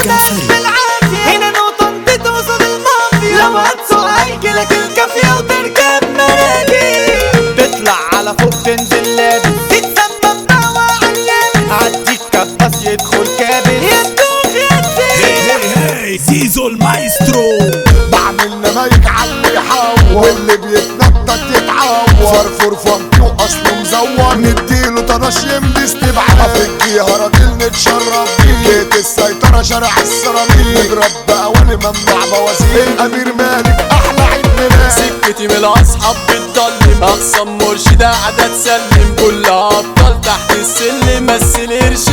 الجعفري. بالعافية هنا نقطة انت توصل المافيا لو هتسوق هيجيلك الكافية وتركب مراكب تطلع على فوق تنزل لابس تتسمى بقوى علامة عديك كباس يدخل كابس يدوخ يا زيزو المايسترو بعمل نمايك عاللي يحور واللي بيتنطط يتعور فرفور فانكو اصله مزور نديله طناش يمدس تبعها في الجيهة راجل نتشرب بيه جيت السيطرة شارع السيراميك نضرب بأواني ممنوع بوازير الأمير مالك أحلى عيد ميلاد سكتي من الاصحاب بتضلم اقسم مرشدة قاعدة تسلم كلها ابطال تحت السلم بس القرش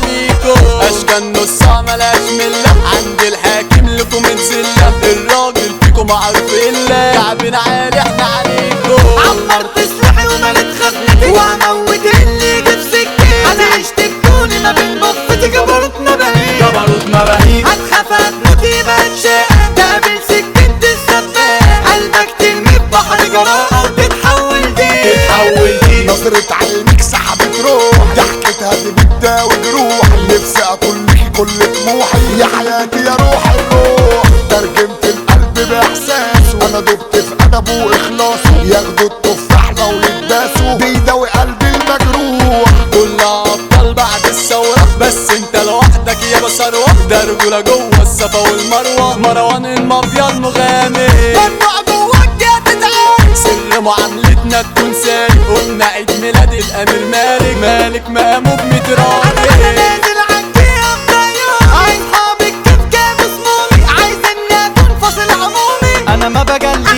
معليكو اشكال نصها ملاش ملة عند الحاكم لكم متزلة الراجل فيكم معروف الا كعبين عالي احنا عليكو عمرت سلاحي وملت خزنتي وهموت اللي يجي في سكتي انا عشت بكوني ما بين بفتي جبروت مباهيك جبروت مباهيك هتخاف هتموت يبقى تشاق تقابل سكنت السفاح قلبك ترمي في بحر جراءة وتتحول دي تتحول دي نظرة عينيك سحبت روح ضحكتها دي بتداوي جروح نفسي اكون ليكي كل طموحي يا حياتي يا روح الروح ترجمت القلب باحساسه انا دبت في ادبه واخلاصه ياخدوا التفاح لو يتداسوا بيداوي قلبي المجروح كلها ابطال بعد الثورة بس انت لوحدك يا بصروة ده رجولة جوه الصفا والمروة مروان المافيا المغامر ممنوع جواك يا تتعب سر معاملتنا تكون سالك قلنا عيد ميلاد الامير مالك مالك مقامه بميت انا راجل نازل عنك يا مضيع عايز حابك كيف كيف اسمومي عايز اني اكون فاصل عمومي انا ما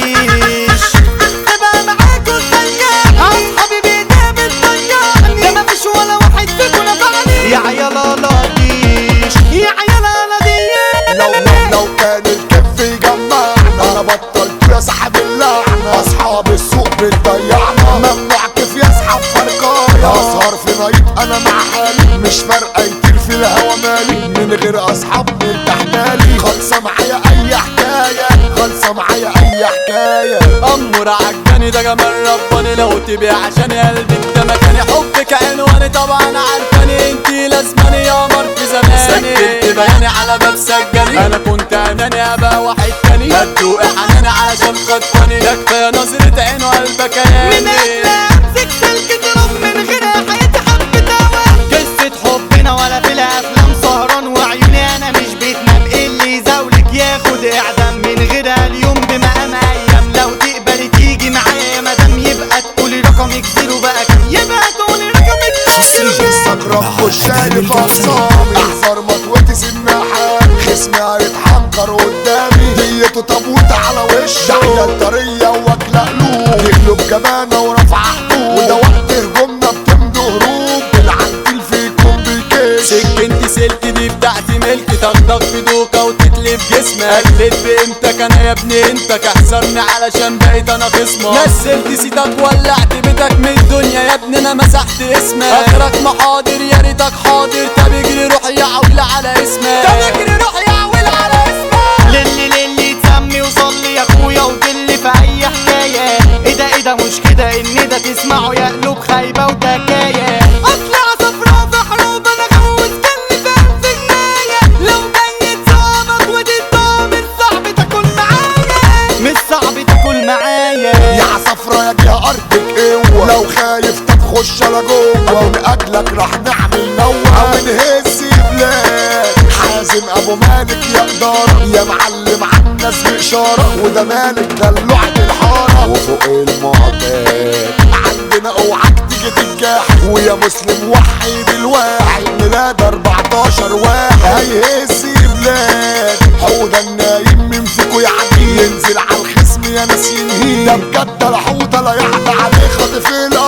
بجليش تبقى معاكوا السجان اصحابي بيديها بالطيان ده مفيش ولا واحد فيكم نفعني يا عيالا لا ديش يا عيالا لا ديش لو لو لو كان الكف يجمعنا انا بطلت يا صاحب اللعنة اصحاب السوق بتضيعنا ممنوع كيف يسحب فرقايا اسهر في نايت انا مع حالي مش فارقة يطير في الهوا مالي من غير اصحاب مرتاح بالي خالصة معايا اي حكاية خالصة معايا اي حكاية امور عجباني ده جمال رباني لو تبيع عشان قلبك ده مكاني حبك عنواني طبعا عارفاني انتي لازماني يا قمر في زماني سجلت بياني على باب سجاني انا كنت اناني ابقى واحد تاني هتدوقي حناني علشان خطفاني ده كفايه نظرة عين وقلبك من عياني اجل امسك سلك تراب من غير حياتي حبة هوا قصة حبنا ولا في الافلام سهران وعيوني انا مش بتنام اللي يزاولك ياخد اعدام من غيرها اليوم بمقام ايام لو تقبلي تيجي معايا يا مدام يبقى تقولي رقمك زيرو بقى كام يبقى تقولي رقمك زيرو استغرب وشايف اقسامي احذر مطوتي سناحة خصمي هيتحنكر قدامي ديته تابوت على وشه دعية الطرية واكلة قلوب يقلب جبانة ورفع حدود وده وقت هجومنا بتمدوا هروب العنتيل فيكم بيكش سكنتي سلكي دي بتاعتي ملكي تخضغ في دوكا وتتلف جسمك قلت بقيمتك انا يا ابني انتك احذرني علشان بقيت انا خصمك نزلت سيتك ولعت بيتك من الدنيا يا ابني انا مسحت اسمك اخرك محاضر يا ريتك حاضر طب اجري روح يا عول على اسمك طب اجري روح يا عول على اسمك للي للي تسمي وصلي يا اخويا ودلي في اي حكايه ايه ده ايه ده مش كده ان ده تسمعه يا قلوب خايبه وتكايه اطلع صفرا في حروب انا غوز كان في الف جنايه لو جاي تصابك وتتضامن صعب تاكل معايا مش صعب تاكل معايا يا عصفرة يا جهة ارضك قوة لو خايف طب خش على جوه ومن اجلك راح نعمل نوة ونهز بلاد حازم ابو مالك يا ادارة يا معلم عالناس باشارة وده مالك دلوع الحارة وفوق المعتاد عندنا اوعك تيجي تتجاحد ويا مسلم وحيد الواحد ميلاد 14 واحد هيهز بلاد حوضة النايم من فيكو يعدي ينزل على الخصم يا ناس ينهي ده بجد الحوضة لا يعدى عليه خاطف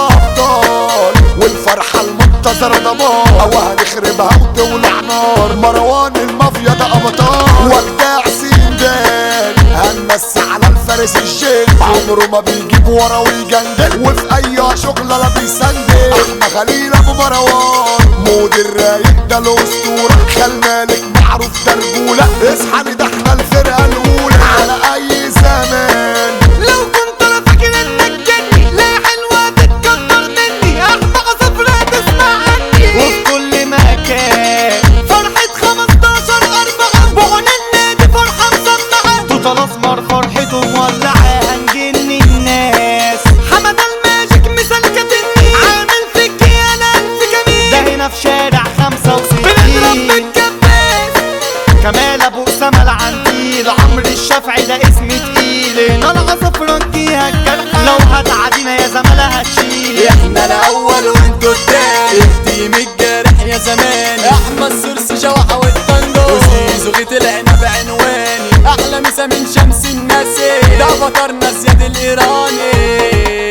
الابطال والفرحة المنتظرة دمار او هنخربها وتولع نار مروان المافيا ده ابطال وجدع سندان هنمس على الفارس الجيل عمره ما بيجيب ورا ويجندل وفي اي شغلة لا بيسندل احنا خليل ابو مروان مود الرايق ده الاسطورة خال مالك معروف ترجولة اصحى ده احنا الفرقة الاولى على اي زمان لو كنت انا فاكر انك جني لا حلوة تتكبر مني احمى صفرة تسمع عني وفي كل مكان فرحة 15 4 كلنا العصفران فيها الجرح لو هتعادينا يا زمالة هتشيل احنا الاول وانتوا التاني التيم الجارح يا زمان احمد سرس شوحة والتنجو وزيزو غيت العنب عنواني احلى مسا من شمس الناس ده بطرنا زياد الايراني